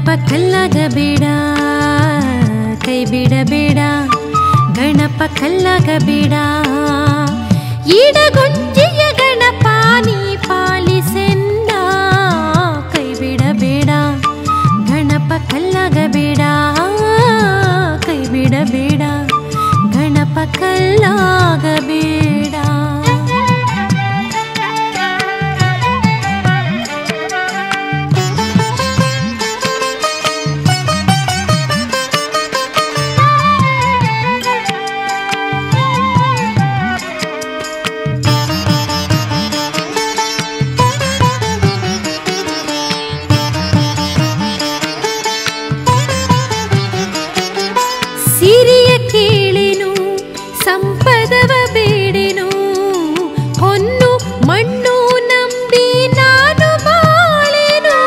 ಗಣಪ ಕಲ್ಲಾಗಬೇಡ ಕೈ ಬಿಡಬೇಡ ಗಣಪ ಕಲ್ಲಾಗಬೇಡ ಈಡಗುಂಜಿಯ ಗಣಪ ನೀ ಪಾಲಿಸೆನ್ನ ಕೈ ಬಿಡಬೇಡ ಗಣಪ ಕಲ್ಲಾಗಬೇಡ ಕೈ ಬಿಡಬೇಡ ಗಣಪ ಕಲ್ಲಾಗಬೇಡ ಸಿರಿಯ ಕೇಳೆನು ಸಂಪದವ ಬೇಡೆನು ಹೊನ್ನು ಮಣ್ಣು ನಂಬಿ ನಾನು ಬಾಳೆನು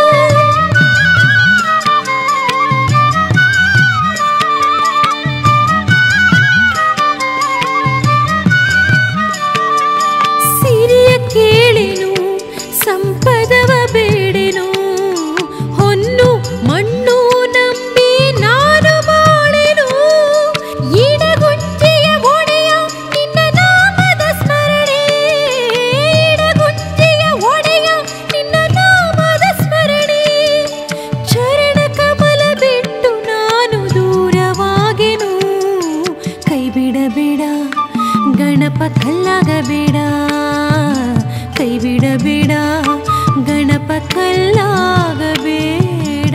ಸಿರಿಯ ಕೇಳೆನು ಸಂಪದವ ಬೇಡೆನು ಹೊನ್ನು ಮಣ್ಣು ನಂಬಿ ನಾನು ಬಾಳೆನು ಈಡಗುಂಜಿಯ ಒಡೆಯ ನಿನ್ನ ನಾಮದ ಸ್ಮರಣೆ ಈಡಗುಂಜಿಯ ಒಡೆಯ ನಿನ್ನ ನಾಮದ ಸ್ಮರಣೆ ಚರಣ ಕಮಲ ಬಿಟ್ಟು ನಾನು ದೂರವಾಗೆನು ಕೈ ಬಿಡಬೇಡ ಗಣಪ ಕಲ್ಲಾಗಬೇಡ ಕೈ ಬಿಡಬೇಡ ಗಣಪ ಕಲ್ಲಾಗಬೇಡ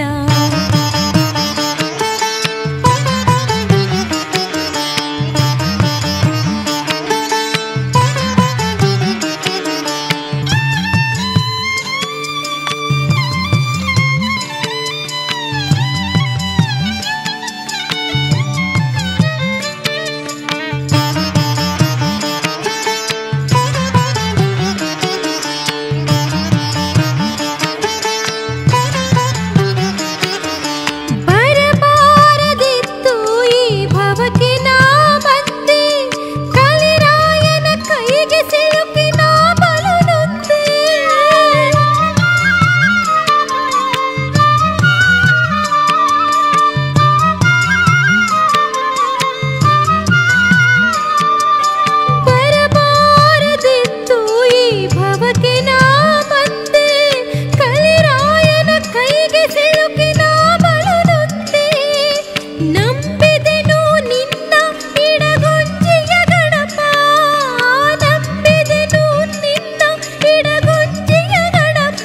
ಬರಬಾರದಿತ್ತು ಈ ಭವಕ್ಕೆ ನಾ ಬಂದೆ ಕಲಿರಾಯನ ಕೈಗೆ ಸಿಲುಕಿ ನಾ ಬಲು ನೊಂದೆ ಬರಬಾರದಿತ್ತು ಈ ಭವಕ್ಕೆ ನಾ ಬಂದೆ ಕಲಿರಾಯನ ಕೈಗೆ ಸಿಲುಕಿ ನಾ ಬಲು ನೊಂದೆ ನಂಬಿದೆನು ನಿನ್ನ ಇಡಗುಂಜಿಯ ಗಣಪ ನಂಬಿದೆನು ನಿನ್ನ ಇಡಗುಂಜಿಯ ಗಣಪ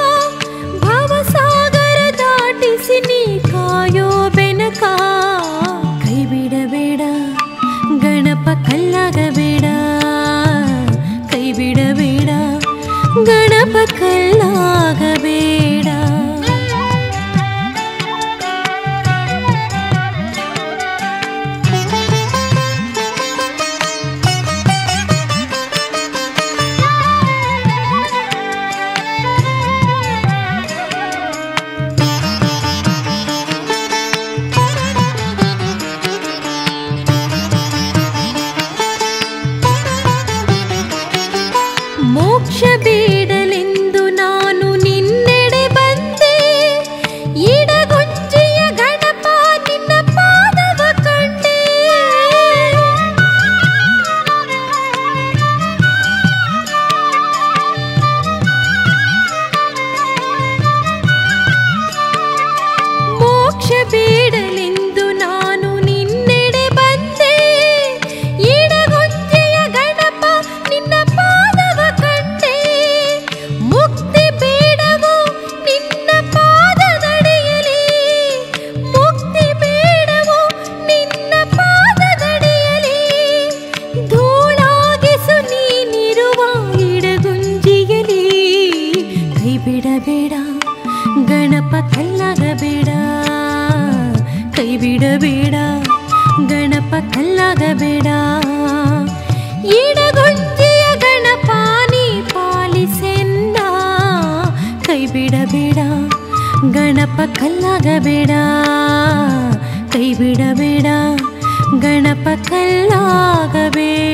ಭವಸಾಗರ ದಾಟಿಸಿ ನೀ ಕಾಯೋ ಬೆನಕ ಕೈ ಬಿಡಬೇಡ ಗಣಪ ಕಲ್ಲಾಗಬೇಡ ಕೈ ಬಿಡಬೇಡ ಗಣಪ ಕಲ್ಲಾಗಬೇಡ ಮೋಕ್ಷ ಬೇಡಲೆಂದು ನಾನು ನಿನ್ನೆಡೆ ಬಂದೆ ಇಡಗುಂಜಿಯ ಗಣಪ ನಿನ್ನ ಪಾದವ ಕಂಡೆ ಮೋಕ್ಷ ಬೇಡಲೆಂದು ನಾನು ನಿನ್ನೆಡೆ ಬಂದೆ ಇಡಗುಂಜಿಯ ಗಣಪ ನಿನ್ನ ಪಾದವ ಕಂಡೆ ಮುಕ್ತಿ ಬೇಡವೋ ನಿನ್ನ ಪಾದದಡಿಯಲಿ ಮುಕ್ತಿ ಬೇಡವೋ ನಿನ್ನ ಪಾದದಡಿಯಲಿ ಧೂಳಾಗಿಸು ನೀನಿರುವ ಇಡಗುಂಜಿಯಲಿ ಕೈ ಬಿಡಬೇಡ ಗಣಪ ಕಲ್ಲಾಗಬೇಡ ಕೈ ಬಿಡಬೇಡ ಗಣಪ ಕಲ್ಲಾಗಬೇಡ ಇಡಗುಂಜಿಯ ಗಣಪ ನೀ ಪಾಲಿಸೆನ್ನ ಕೈ ಬಿಡಬೇಡ ಗಣಪ ಕಲ್ಲಾಗಬೇಡ ಕೈ ಬಿಡಬೇಡ ಗಣಪ ಕಲ್ಲಾಗಬೇಡ